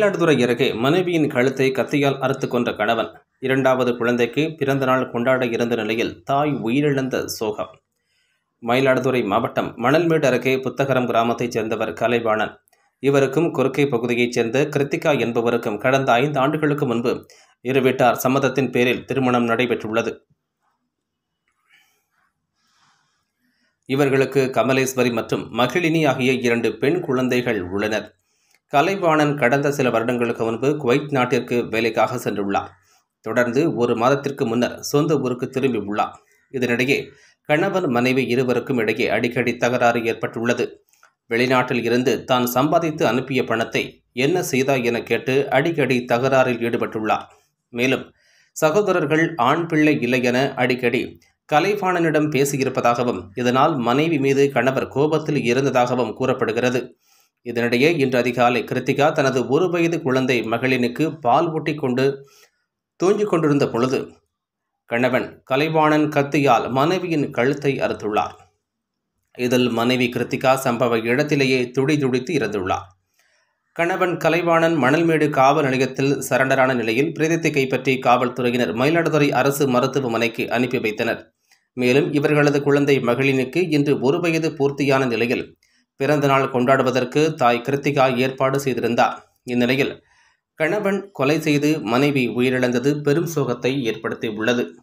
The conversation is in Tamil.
மயிலாடுதுறை அருகே மனைவியின் கழுத்தை கத்தியால் அறுத்து கொன்ற கணவன் இரண்டாவது குழந்தைக்கு பிறந்த நாள் கொண்டாட இருந்த நிலையில் தாய் உயிரிழந்த சோகம் மயிலாடுதுறை மாவட்டம் மணல்மேடு அருகே புத்தகரம் கிராமத்தைச் சேர்ந்தவர் கலைவாணன் இவருக்கும் குறுக்கை பகுதியைச் சேர்ந்த கிருத்திகா என்பவருக்கும் கடந்த ஐந்து ஆண்டுகளுக்கு முன்பு இரு வீட்டார் சம்மதத்தின் பேரில் திருமணம் நடைபெற்றுள்ளது இவர்களுக்கு கமலேஸ்வரி மற்றும் மகிழினி ஆகிய இரண்டு பெண் குழந்தைகள் உள்ளனர் கலைவாணன் கடந்த சில வருடங்களுக்கு முன்பு குவைத் நாட்டிற்கு வேலைக்காக சென்றுள்ளார் தொடர்ந்து ஒரு மாதத்திற்கு முன்னர் சொந்த ஊருக்கு திரும்பி உள்ளார் இதனிடையே கணவன் மனைவி இருவருக்கும் இடையே அடிக்கடி தகராறு ஏற்பட்டுள்ளது வெளிநாட்டில் இருந்து தான் சம்பாதித்து அனுப்பிய பணத்தை என்ன செய்தாய் என கேட்டு அடிக்கடி தகராறில் ஈடுபட்டுள்ளார் மேலும் சகோதரர்கள் ஆண் பிள்ளை இல்லை என அடிக்கடி கலைவாணனிடம் பேசியிருப்பதாகவும் இதனால் மனைவி மீது கணவர் கோபத்தில் இருந்ததாகவும் கூறப்படுகிறது இதனிடையே இன்று அதிகாலை கிருத்திகா தனது ஒரு வயது குழந்தை மகளினுக்கு பால் ஊட்டி கொண்டு தூங்கிக் கொண்டிருந்த பொழுது கணவன் கலைவாணன் கத்தியால் மனைவியின் கழுத்தை அறுத்துள்ளார் இதில் மனைவி கிருத்திகா சம்பவ இடத்திலேயே துடி துடித்து இறந்துள்ளார் கணவன் கலைவாணன் மணல்மேடு காவல் நிலையத்தில் சரண்டரான நிலையில் பிரேதத்தை கைப்பற்றி காவல்துறையினர் மயிலாடுதுறை அரசு மருத்துவமனைக்கு அனுப்பி வைத்தனர் மேலும் இவர்களது குழந்தை மகளினுக்கு இன்று ஒரு வயது பூர்த்தியான நிலையில் பிறந்த நாள் கொண்டாடுவதற்கு தாய் கிருத்திகா ஏற்பாடு செய்திருந்தார் இந்நிலையில் கணவன் கொலை செய்து மனைவி உயிரிழந்தது பெரும் சோகத்தை ஏற்படுத்தியுள்ளது